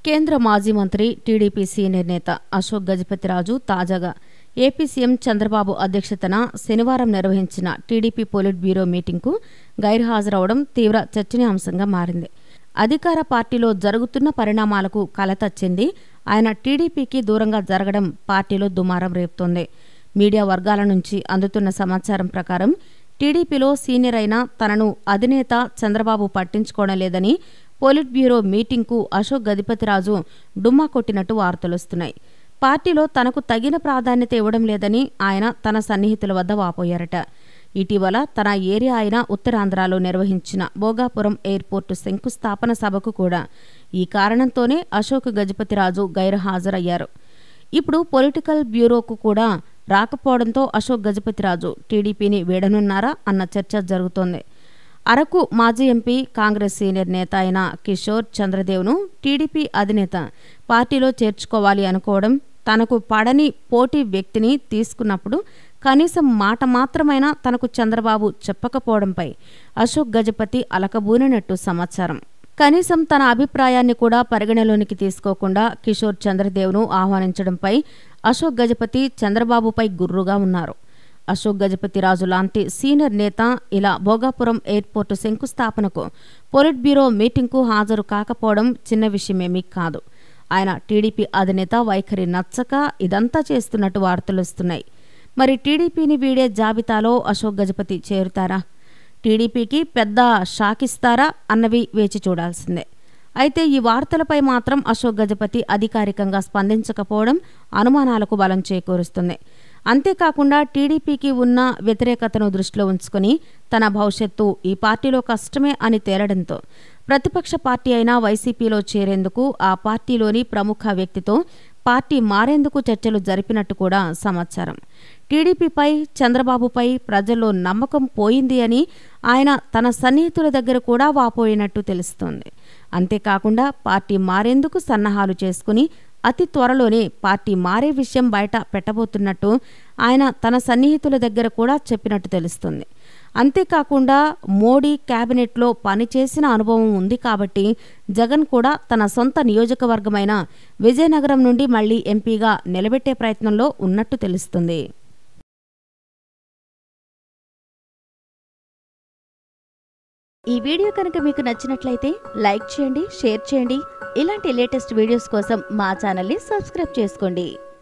కేంద్ర మాజీ మంత్రి టీడీపీ సీనియర్ నేత అశోక్ గజపతిరాజు తాజాగా ఏపీ సీఎం చంద్రబాబు అధ్యక్షతన శనివారం నిర్వహించిన టీడీపీ పొలిట్ బ్యూరో మీటింగ్కు గైర్హాజరవడం తీవ్ర చర్చనీయాంశంగా మారింది అధికార పార్టీలో జరుగుతున్న పరిణామాలకు కలతచ్చింది ఆయన టీడీపీకి దూరంగా జరగడం పార్టీలో దుమారం రేపుతోంది మీడియా వర్గాల నుంచి అందుతున్న సమాచారం ప్రకారం టీడీపీలో సీనియర్ అయిన తనను అధినేత చంద్రబాబు పట్టించుకోవడం లేదని పోలిట్ బ్యూరో మీటింగ్కు అశోక్ గజపతిరాజు డుమ్మా కొట్టినట్టు వార్తలొస్తున్నాయి పార్టీలో తనకు తగిన ప్రాధాన్యత ఇవ్వడం లేదని ఆయన తన సన్నిహితుల వద్ద వాపోయారట ఇటీవల తన ఏరియా అయిన ఉత్తరాంధ్రలో నిర్వహించిన భోగాపురం ఎయిర్పోర్టు శంకుస్థాపన సభకు కూడా ఈ కారణంతోనే అశోక్ గజపతిరాజు గైర్హాజరయ్యారు ఇప్పుడు పొలిటికల్ బ్యూరోకు కూడా రాకపోవడంతో అశోక్ గజపతిరాజు టీడీపీని వీడనున్నారా అన్న చర్చ జరుగుతోంది అరకు మాజీ ఎంపీ కాంగ్రెస్ సీనియర్ నేత అయిన కిషోర్ చంద్రదేవ్ను టీడీపీ అధినేత పార్టీలో చేర్చుకోవాలి అనుకోవడం తనకు పడని పోటీ వ్యక్తిని తీసుకున్నప్పుడు కనీసం మాట మాత్రమైనా తనకు చంద్రబాబు చెప్పకపోవడంపై అశోక్ గజపతి అలకబూనినట్టు సమాచారం కనీసం తన అభిప్రాయాన్ని కూడా పరిగణలోనికి తీసుకోకుండా కిషోర్ చంద్రదేవ్ను ఆహ్వానించడంపై అశోక్ గజపతి చంద్రబాబుపై గుర్రుగా ఉన్నారు అశోక్ గజపతి రాజు లాంటి సీనియర్ నేత ఇలా భోగాపురం ఎయిర్పోర్టు శంకుస్థాపనకు పొలిట్ బ్యూరో మీటింగ్కు హాజరు కాకపోవడం చిన్న విషయమేమీ కాదు ఆయన టీడీపీ అధినేత వైఖరి నచ్చక ఇదంతా చేస్తున్నట్టు వార్తలొస్తున్నాయి మరి టీడీపీని వీడే జాబితాలో అశోక్ గజపతి చేరుతారా టీడీపీకి పెద్ద షాకిస్తారా అన్నవి వేచి చూడాల్సిందే అయితే ఈ వార్తలపై మాత్రం అశోక్ గజపతి అధికారికంగా స్పందించకపోవడం అనుమానాలకు బలం చేకూరుస్తుంది అంతేకాకుండా టీడీపీకి ఉన్న వ్యతిరేకతను దృష్టిలో ఉంచుకుని తన భవిష్యత్తు ఈ పార్టీలో కష్టమే అని తేలడంతో ప్రతిపక్ష పార్టీ అయిన వైసీపీలో చేరేందుకు ఆ పార్టీలోని ప్రముఖ వ్యక్తితో పార్టీ మారేందుకు చర్చలు జరిపినట్టు కూడా సమాచారం టీడీపీపై చంద్రబాబుపై ప్రజల్లో నమ్మకం పోయింది అని ఆయన తన సన్నిహితుల దగ్గర కూడా వాపోయినట్టు తెలుస్తోంది అంతేకాకుండా పార్టీ మారేందుకు సన్నాహాలు చేసుకుని అతి త్వరలోనే పార్టీ మారే విషయం బయట పెట్టబోతున్నట్టు ఆయన తన సన్నిహితుల దగ్గర కూడా చెప్పినట్టు తెలుస్తుంది అంతేకాకుండా మోడీ కేబినెట్లో పనిచేసిన అనుభవం ఉంది కాబట్టి జగన్ కూడా తన సొంత నియోజకవర్గమైన విజయనగరం నుండి మళ్లీ ఎంపీగా నిలబెట్టే ప్రయత్నంలో ఉన్నట్టు తెలుస్తుంది ఈ వీడియో కనుక మీకు నచ్చినట్లయితే లైక్ చేయండి షేర్ చేయండి ఇలాంటి లేటెస్ట్ వీడియోస్ కోసం మా ఛానల్ని సబ్స్క్రైబ్ చేసుకోండి